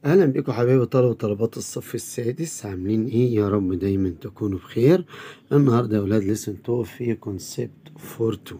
اهلا بكم حبايبي طلبة وطلبات الصف السادس عاملين ايه يا رب دايما تكونوا بخير النهارده يا اولاد لسن تو في كونسبت فور تو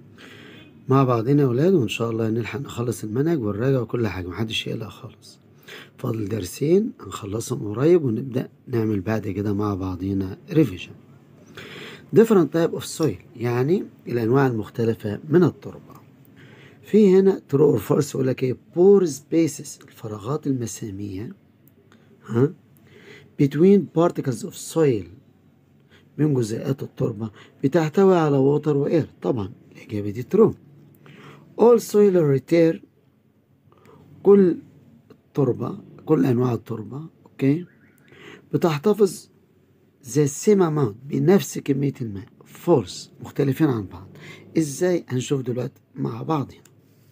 مع بعضنا يا اولاد وان شاء الله نلحق نخلص المنهج والراجع وكل حاجه محدش يقلق خالص فاضل درسين هنخلصهم قريب ونبدا نعمل بعد كده مع بعضينا ريفيجن different type of soil يعني الانواع المختلفه من التربه في هنا true or false يقول لك ايه pore spaces الفراغات المسامية ها between particles of soil من جزيئات التربة بتحتوي على water و air طبعا الإجابة دي true all soil retain كل التربة كل أنواع التربة أوكي بتحتفظ the same amount بنفس كمية الماء false مختلفين عن بعض ازاي هنشوف دلوقتي مع بعضنا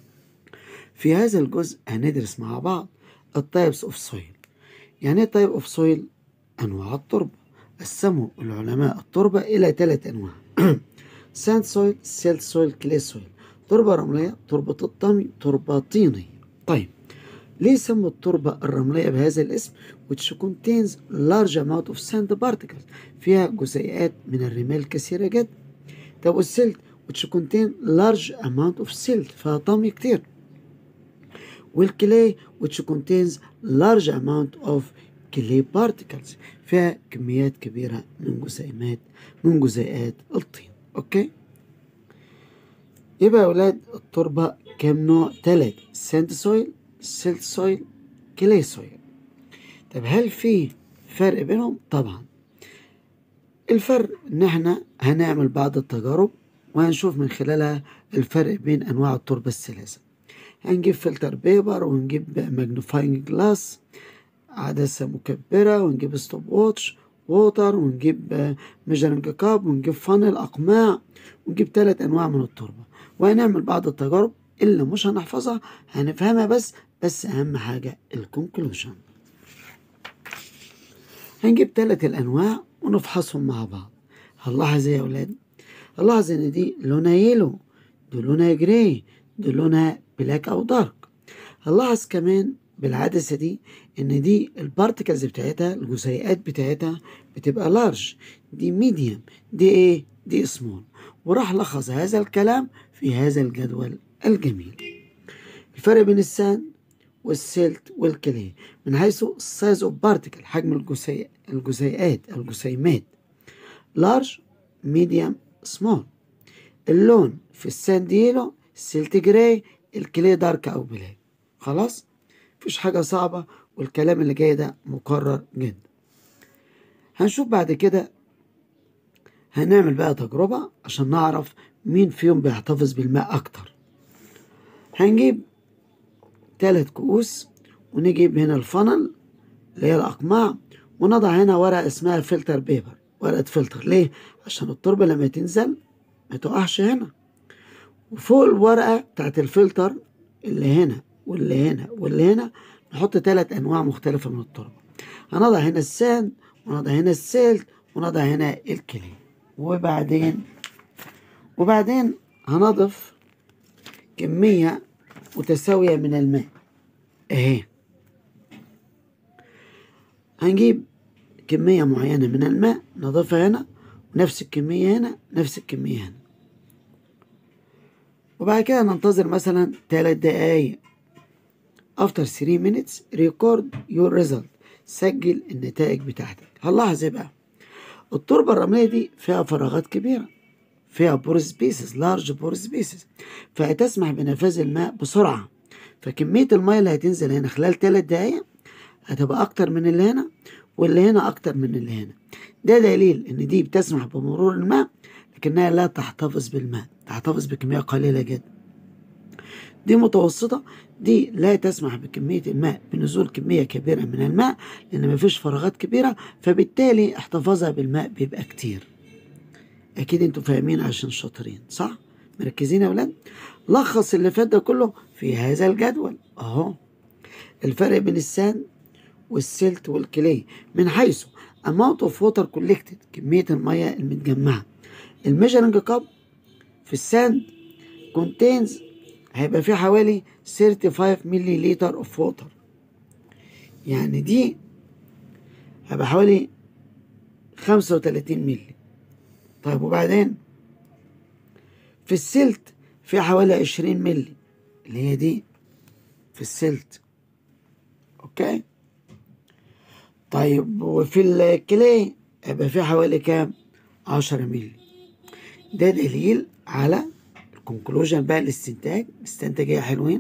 في هذا الجزء هندرس مع بعض التايبس اوف سويل يعني ايه تايب اوف سويل انواع التربه قسموا العلماء التربه الى ثلاث انواع ساند سويل سيلت سويل كلي سويل تربه رمليه تربه الطمي تربه طينيه طيب ليه سموا التربة الرملية بهذا الاسم which contains large amount of sand particles فيها جزيئات من الرمال كثيرة جدا طب والسلت which contain large amount of silt فيها طمي كتير والكلي which contains large amount of clay particles فيها كميات كبيرة من جزيئات من جزيئات الطين اوكي يبقى يا اولاد التربة كام نوع تلات ساند سويل سيلت سويل كلي سويل طب هل في فرق بينهم طبعا الفرق ان احنا هنعمل بعض التجارب وهنشوف من خلالها الفرق بين انواع التربة الثلاثة هنجيب فلتر بيبر ونجيب ماجنيفاينج جلاس عدسة مكبرة ونجيب ستوب واتش ووتر ونجيب ميجرنج كاب ونجيب فانل أقماع ونجيب ثلاث أنواع من التربة وهنعمل بعض التجارب اللي مش هنحفظها هنفهمها بس بس أهم حاجة الكونكلوجن هنجيب ثلاث الأنواع ونفحصهم مع بعض هنلاحظ إيه يا أولاد؟ هنلاحظ إن دي لونها يلو دي لونها جراي دي لونها بلاك او دارك هنلاحظ كمان بالعدسه دي ان دي البارتكلز بتاعتها الجزيئات بتاعتها بتبقى لارج دي ميديوم دي ايه دي سمول وراح لخص هذا الكلام في هذا الجدول الجميل الفرق بين الساند والسيلت والكلي من حيث السايز اوف بارتكل حجم الجزيء الجزيئات الجسيمات لارج ميديوم سمول اللون في الساند يلو السيلت جراي الكليه دارك او بلاك خلاص مفيش حاجه صعبه والكلام اللي جاي ده مكرر جدا هنشوف بعد كده هنعمل بقى تجربة عشان نعرف مين فيهم بيحتفظ بالماء أكتر هنجيب تلات كؤوس ونجيب هنا الفنل اللي هي الأقماع ونضع هنا ورقة اسمها فلتر بيبر ورقة فلتر ليه؟ عشان التربة لما تنزل ما تقعش هنا وفوق الورقة بتاعت الفلتر اللي هنا واللي هنا واللي هنا نحط ثلاث أنواع مختلفة من التربة هنضع هنا الساند ونضع هنا السيلت ونضع هنا الكلي وبعدين وبعدين هنضف كمية متساوية من الماء اهي هنجيب كمية معينة من الماء نضيفها هنا ونفس الكمية هنا نفس الكمية هنا وبعد كده ننتظر مثلا تلات دقايق after 3 minutes record your result سجل النتائج بتاعتك هنلاحظ ايه بقى التربة الرملية دي فيها فراغات كبيرة فيها بور سبيسز لارج بور سبيسز فهتسمح بنفاذ الماء بسرعة فكمية المية اللي هتنزل هنا خلال تلات دقايق هتبقى أكتر من اللي هنا واللي هنا أكتر من اللي هنا ده دليل إن دي بتسمح بمرور الماء لكنها لا تحتفظ بالماء تحتفظ بكمية قليلة جدا دي متوسطة دي لا تسمح بكمية الماء بنزول كمية كبيرة من الماء لأن مفيش فراغات كبيرة فبالتالي احتفاظها بالماء بيبقى كتير أكيد انتوا فاهمين عشان شاطرين صح؟ مركزين يا ولاد؟ لخص اللي فات ده كله في هذا الجدول أهو الفرق بين الساند والسلت والكلي من حيث amount of water collected كمية المية المتجمعة الميجرنج كاب في الساند contains هيبقى فيه حوالي 35 ملي لتر اوف ووتر يعني دي هيبقى حوالي خمسة وتلاتين ملي طيب وبعدين في السلت في حوالي عشرين ملي اللي هي دي في السلت اوكي طيب وفي الكلي هيبقى في حوالي كام عشرة ملي ده دليل على الكونكلوجن بقى الاستنتاج استنتاج ايه حلوين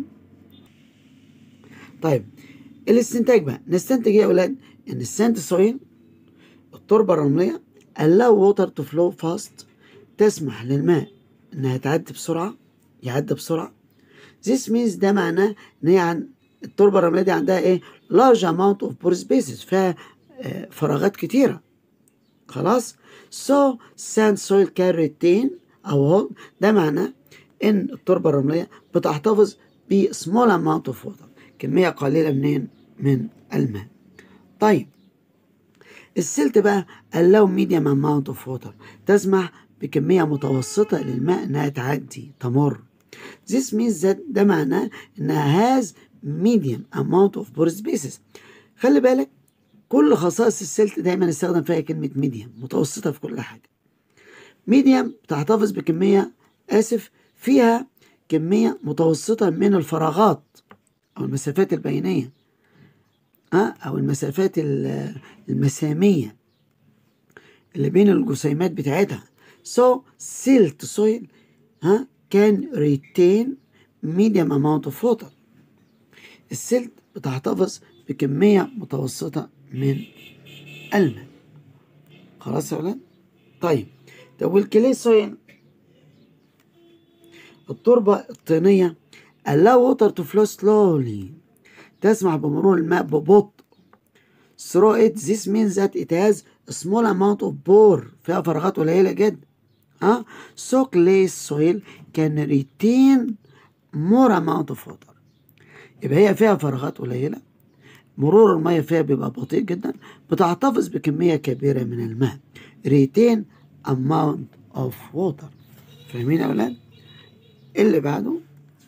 طيب الاستنتاج بقى نستنتج ايه يا اولاد ان الساند سويل التربه الرمليه allow water to flow fast تسمح للماء انها تعدي بسرعه يعدي بسرعه this means ده معناه ان هي عن التربه الرمليه دي عندها ايه large amount of pore spaces فيها آه، فراغات كتيره خلاص so sand soil can retain او hold ده معناه ان التربه الرمليه بتحتفظ ب small amount of water كميه قليله منين من الماء طيب السلت بقى allow medium amount of water تسمح بكمية متوسطة للماء انها تعدي تمر This means that ده معناه انها has medium amount of pore spaces خلي بالك كل خصائص السلت دايما نستخدم فيها كلمة medium متوسطة في كل حاجة medium بتحتفظ بكمية آسف فيها كمية متوسطة من الفراغات أو المسافات البينية أه؟ أو المسافات المسامية اللي بين الجسيمات بتاعتها so silt soil ها can retain medium amount of water السلت بتحتفظ بكمية متوسطة من الماء خلاص يا ولاد طيب طب والكلي سويل التربة الطينية allow water to flow slowly تسمح بمرور الماء ببطء through it this means that it has a small amount of pore فيها فراغات قليلة جدا ها so clay soil can retain more amount of water يبقى هي فيها فراغات قليلة مرور المية فيها بيبقى بطيء جدا بتحتفظ بكمية كبيرة من الماء retain amount of water فاهمين يا أولاد؟ اللي بعده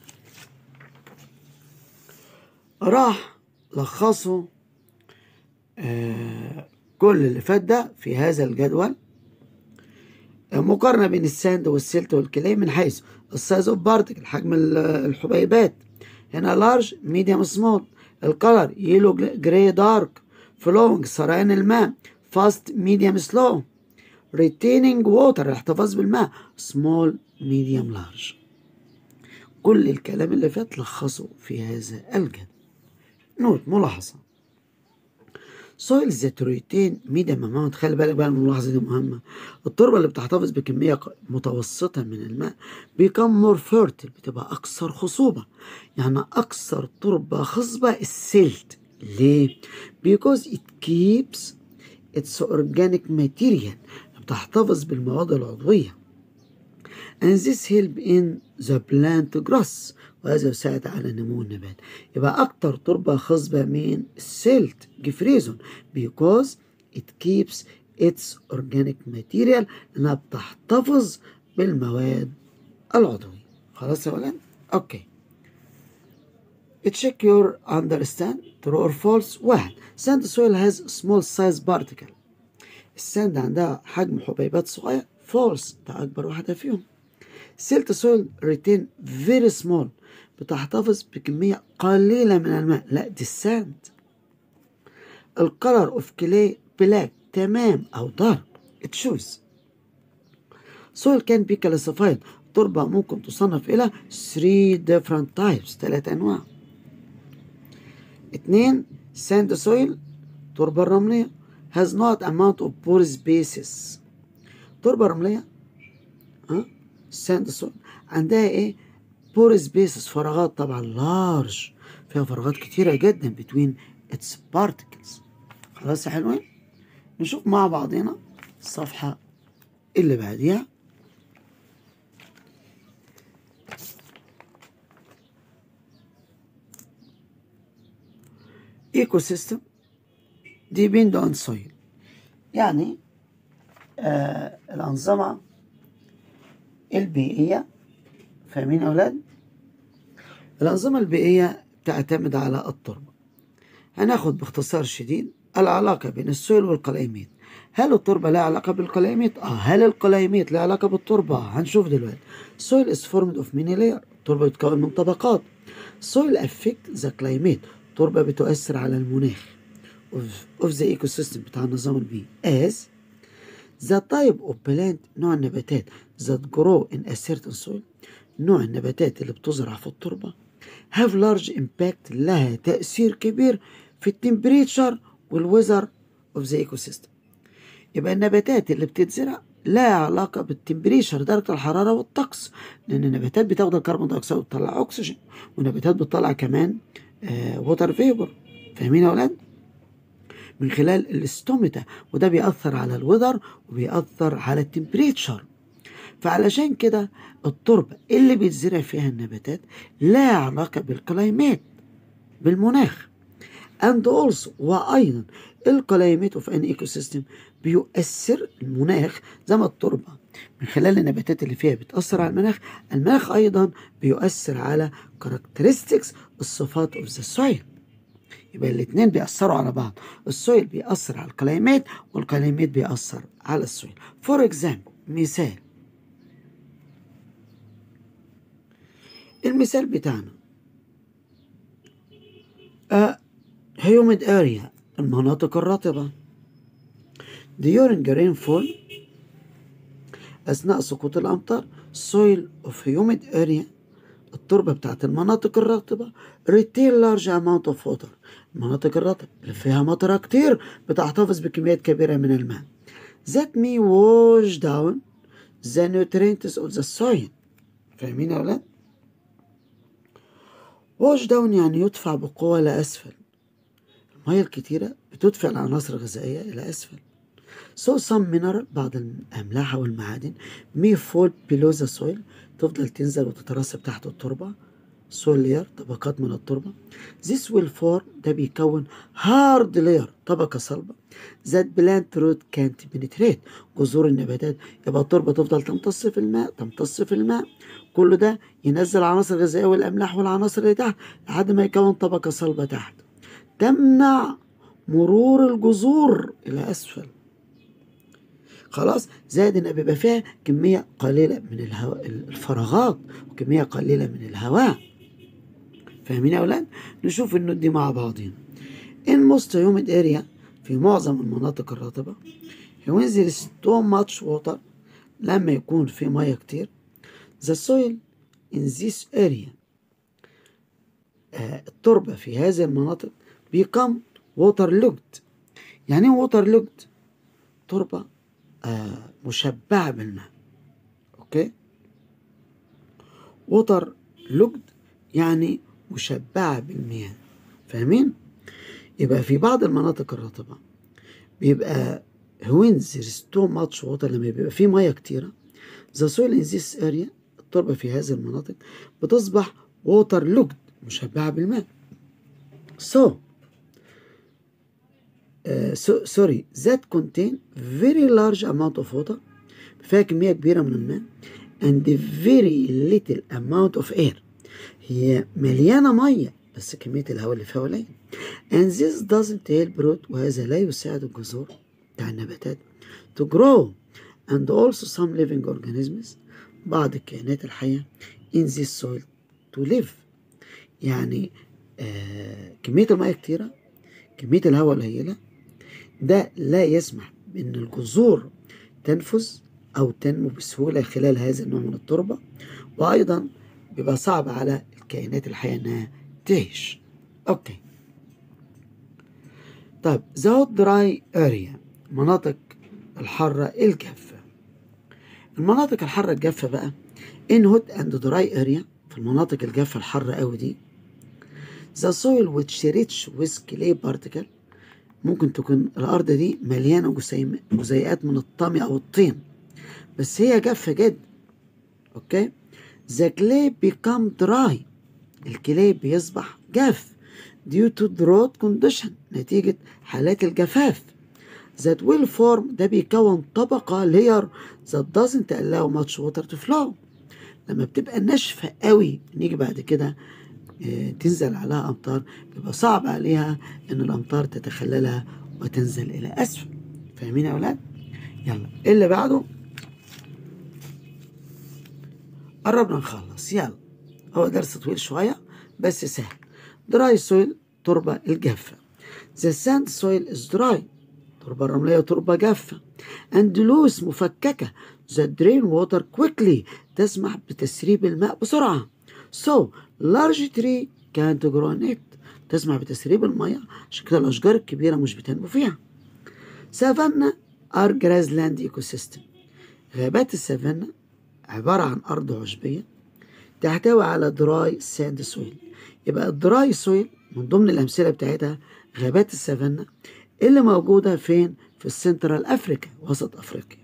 راح لخصوا آه كل اللي فات ده في هذا الجدول مقارنة بين الساند والسلت والكلي من حيث السايز اوف بارتكل حجم الحبيبات هنا لارج ميديوم سمول الكلر يلو جراي دارك فلوينج سريان الماء فاست ميديوم سلو ريتيننج ووتر الاحتفاظ بالماء سمول ميديوم لارج كل الكلام اللي فات لخصه في هذا الجدول نوت ملاحظة سويل ذات ريتين ميديم اماونت خلي بالك بقى الملاحظة دي مهمة التربة اللي بتحتفظ بكمية متوسطة من الماء بيكم مور فيرتل بتبقى أكثر خصوبة يعني أكثر تربة خصبة السلت ليه؟ because it keeps its organic material بتحتفظ بالمواد العضوية and this help in the plant growth وهذا يساعد على نمو النبات يبقى أكتر تربة خصبة من السلت جفريزون because it keeps its organic material لأنها بتحتفظ بالمواد العضوية خلاص يا ولاد؟ أوكي check your understand true or false واحد sand soil has small size particle الساند عندها حجم حبيبات صغير false ده أكبر واحدة فيهم silt soil retain very small بتحتفظ بكمية قليلة من الماء لا دي الساند الكلر اوف كلي بلاك تمام او دارك تشوز soil can be classified تربة ممكن تصنف إلى 3 different types ثلاث أنواع اتنين sand soil تربة الرملية has not amount of pore spaces تربة رملية ها sand soil عندها ايه بور سبيسز فراغات طبعا لارج فيها فراغات كتيرة جدا between its particles خلاص يا حلوين نشوف مع بعضنا الصفحة اللي بعديها ايكو سيستم depend on soil يعني آه الأنظمة البيئية فاهمين يا أولاد؟ الأنظمة البيئية تعتمد على التربة هناخد باختصار شديد العلاقة بين السويل والقلايميت هل التربة لها علاقة بالقلايميت؟ اه هل القلايميت لها علاقة بالتربة؟ هنشوف دلوقتي soil is formed of many layers التربة بتتكون من طبقات soil affect the climate التربة بتؤثر على المناخ of, of the ecosystem بتاع النظام البيئي as the type of plant نوع النباتات that grow in a certain soil نوع النباتات اللي بتزرع في التربة have large impact لها تأثير كبير في التمبريتشر والويذر of the ecosystem يبقى النباتات اللي بتتزرع لها علاقة بالتمبريتشر درجة الحرارة والطقس لأن النباتات بتاخد الكربون دايوكسيد وتطلع أكسجين والنباتات بتطلع كمان ووتر فيبر فاهمين يا ولاد؟ من خلال الاستومتا وده بيأثر على الوذر وبيأثر على التمبريتشر فعلشان كده التربة اللي بيتزرع فيها النباتات لها علاقة بالكلايمات بالمناخ and also وأيضا الكلايمات في ان ايكو سيستم بيؤثر المناخ زي ما التربة من خلال النباتات اللي فيها بتأثر على المناخ المناخ أيضا بيؤثر على characteristics الصفات of the soil يبقى الاتنين بيأثروا على بعض السويل بيأثر على الكلايمات والكلايمات بيأثر على السويل فور اكزامبل مثال المثال بتاعنا هيوميد اريا المناطق الرطبة during rainfall أثناء سقوط الأمطار soil of humid area التربة بتاعت المناطق الرطبة retain large amount of water المناطق الرطبة اللي فيها مطرة كتير بتحتفظ بكميات كبيرة من الماء that may wash down the nutrients of the soil فاهمين يا أولاد؟ wash down يعني يدفع بقوة لأسفل المية الكتيرة بتدفع العناصر الغذائية إلى أسفل so some mineral بعض الأملاح والمعادن may fall below the soil تفضل تنزل وتترسب تحت التربة soil layer طبقات من التربة this will form ده بيكون hard layer طبقة صلبة that plant root can't penetrate جذور النباتات يبقى التربة تفضل تمتص في الماء تمتص في الماء كل ده ينزل العناصر الغذائية والأملاح والعناصر اللي تحت لحد ما يكون طبقة صلبة تحت تمنع مرور الجذور إلى أسفل خلاص زائد ان بيبقى فيها كميه قليله من الهواء الفراغات وكميه قليله من الهواء فاهمين يا اولاد نشوف النوت دي مع بعضين in most humid area في معظم المناطق الرطبه when there is too much water لما يكون في ميه كتير the soil in this area آه التربه في هذه المناطق become waterlogged يعني ايه waterlogged تربه آه مشبعة بالماء أوكي ووتر لوجد يعني مشبعة بالمياه فاهمين؟ يبقى في بعض المناطق الرطبة بيبقى when there is too much water لما بيبقى في مياه كتيرة the soil in this area التربة في هذه المناطق بتصبح water logged مشبعة بالماء so Uh, so, sorry that contain very large amount of water فيها كمية كبيرة من الماء and very little amount of air هي مليانة مية بس كمية الهواء اللي فيها قليل and this doesn't help root وهذا لا يساعد الجذور بتاع النباتات to grow and also some living organisms بعض الكائنات الحية in this soil to live يعني آه كمية المياه كتيرة كمية الهواء قليلة ده لا يسمح بأن الجذور تنفذ أو تنمو بسهولة خلال هذا النوع من التربة وأيضا بيبقى صعب على الكائنات الحية إنها تعيش أوكي طيب ذا دراي اريا مناطق الحارة الجافة المناطق الحارة الجافة بقى ان هوت اند دراي اريا في المناطق الجافة الحارة قوي دي the soil which rich with clay particle ممكن تكون الأرض دي مليانة جزيئات من الطمي أو الطين بس هي جافة جدا أوكي the clay become dry الكلي بيصبح جاف due to drought condition نتيجة حالات الجفاف that will form ده بيكون طبقة layer that doesn't allow much water to flow لما بتبقى ناشفة قوي نيجي بعد كده آه، تنزل عليها أمطار بيبقى صعب عليها إن الأمطار تتخللها وتنزل إلى أسفل فاهمين يا أولاد؟ يلا إيه اللي بعده؟ قربنا نخلص يلا هو درس طويل شوية بس سهل دراي سويل تربة الجافة The sand soil is dry التربة الرملية تربة جافة and loose مفككة the drain water quickly تسمح بتسريب الماء بسرعة so large tree can't grow in it تسمح بتسريب المياه عشان كده الأشجار الكبيرة مش بتنمو فيها سافانا are grassland ecosystem غابات السافانا عبارة عن أرض عشبية تحتوي على دراي ساند سويل يبقى الدراي سويل من ضمن الأمثلة بتاعتها غابات السافانا اللي موجودة فين في السنترال أفريكا وسط أفريقيا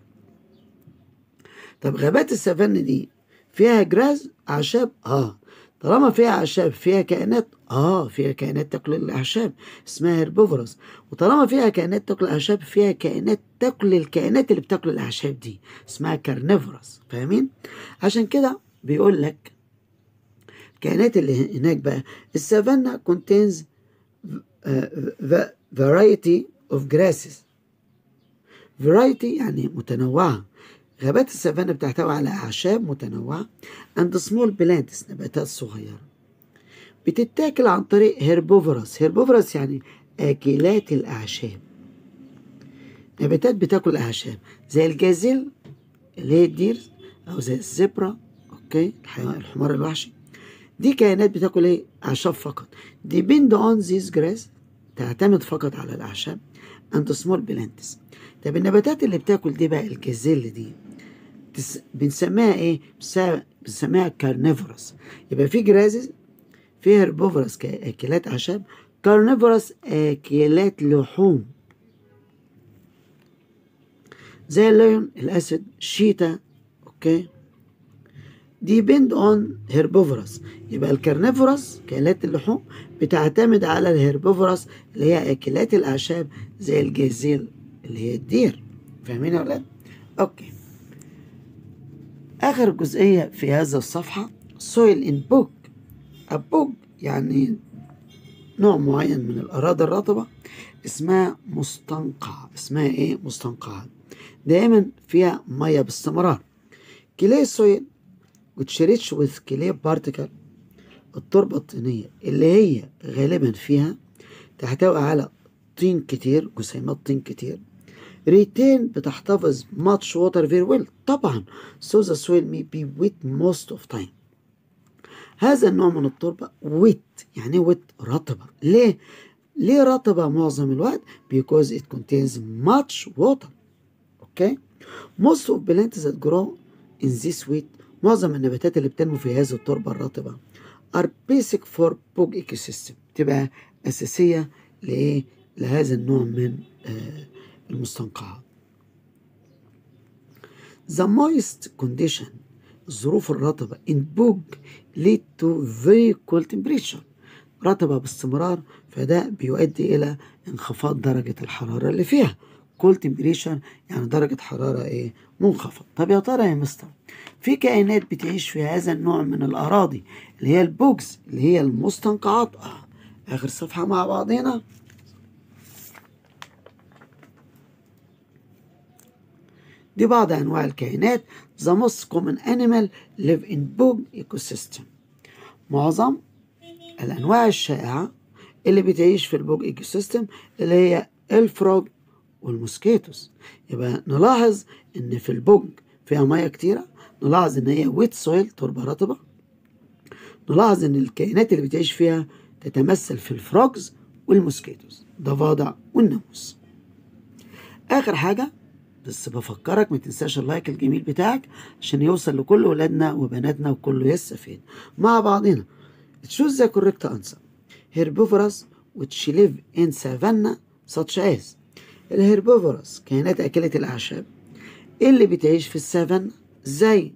طب غابات السافانا دي فيها جراز أعشاب آه طالما فيها أعشاب فيها كائنات آه فيها كائنات تاكل الأعشاب اسمها هيربوفرس وطالما فيها كائنات تاكل الأعشاب فيها كائنات تاكل الكائنات اللي بتاكل الأعشاب دي اسمها كارنيفورس فاهمين؟ عشان كده بيقول لك الكائنات اللي هناك بقى السافانا contains uh, variety of grasses variety يعني متنوعة غابات السافانا بتحتوي على أعشاب متنوعة and small plants نباتات صغيرة بتتاكل عن طريق هيربوفرس هيربوفرس يعني آكلات الأعشاب نباتات بتاكل أعشاب زي الجازيل اللي هي الدير أو زي الزبرة أوكي الحيوان الحمار الوحشي دي كائنات بتاكل ايه أعشاب فقط depend on these grass تعتمد فقط على الأعشاب and small plants طب النباتات اللي بتاكل دي بقى الجازيل دي تس... بنسميها ايه؟ بنسميها كارنيفورس يبقى في جرازز في هيربوفرس كأكلات أعشاب كارنيفورس أكلات لحوم زي الليون الأسد شيتا أوكي ديبند اون هيربوفرس يبقى الكارنيفورس كائنات اللحوم بتعتمد على الهيربوفرس اللي هي اكلات الاعشاب زي الجازيل اللي هي الدير فاهمين يا ولاد اوكي اخر جزئيه في هذا الصفحه سويل ان بوك البوك يعني نوع معين من الاراضي الرطبه اسمها مستنقع اسمها ايه مستنقعات دائما فيها ميه باستمرار كلاي سويل وتشريتش وذ كليه بارتيكل التربة الطينية اللي هي غالبا فيها تحتوي على طين كتير جسيمات طين كتير ريتين بتحتفظ much water very well طبعا so the soil may be wet most of time هذا النوع من التربة wet يعني wet رطبة ليه؟ ليه رطبة معظم الوقت؟ because it contains much water okay most of plants that grow in this wet معظم النباتات اللي بتنمو في هذه التربة الرطبة are basic for bog ecosystem تبقى أساسية لإيه؟ لهذا النوع من آه المستنقعات. The moist condition الظروف الرطبة in bog lead to very cold temperature رطبة باستمرار فده بيؤدي إلى انخفاض درجة الحرارة اللي فيها cold temperature يعني درجة حرارة إيه منخفض طب يا ترى يا مستر في كائنات بتعيش في هذا النوع من الأراضي اللي هي البوجز اللي هي المستنقعات آه. آخر صفحة مع بعضنا دي بعض أنواع الكائنات The most common animal live in bog ecosystem معظم الأنواع الشائعة اللي بتعيش في البوج ايكو سيستم اللي هي الفروج والموسكيتوس يبقى نلاحظ ان في البوج فيها ميه كتيره نلاحظ ان هي ويت سويل تربه رطبه نلاحظ ان الكائنات اللي بتعيش فيها تتمثل في الفروجز والموسكيتوس ضفادع والناموس اخر حاجه بس بفكرك ما تنساش اللايك الجميل بتاعك عشان يوصل لكل ولادنا وبناتنا وكله يستفيد مع بعضنا choose the correct answer herbivores which live in savanna such as الهربوفورس كائنات أكلة الأعشاب اللي بتعيش في السافانا زي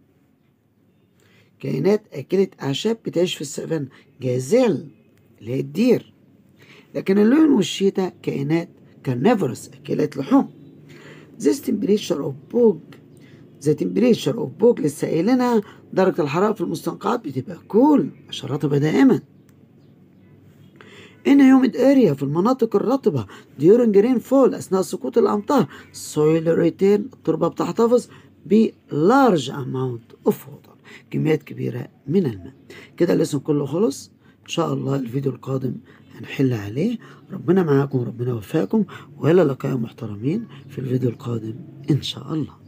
كائنات أكلة أعشاب بتعيش في السافانا جازيل اللي هي الدير لكن اللون والشيتا كائنات كارنيفورس أكلة لحوم This temperature of bog The temperature of bog لسه قايلينها درجة الحرارة في المستنقعات بتبقى كول عشان رطبة دائما in humid area في المناطق الرطبة during rainfall أثناء سقوط الأمطار soil retain التربة بتحتفظ ب large amount of water كميات كبيرة من الماء كده الليسون كله خلص إن شاء الله الفيديو القادم هنحل عليه ربنا معاكم وربنا يوفقكم وإلى لقاء محترمين في الفيديو القادم إن شاء الله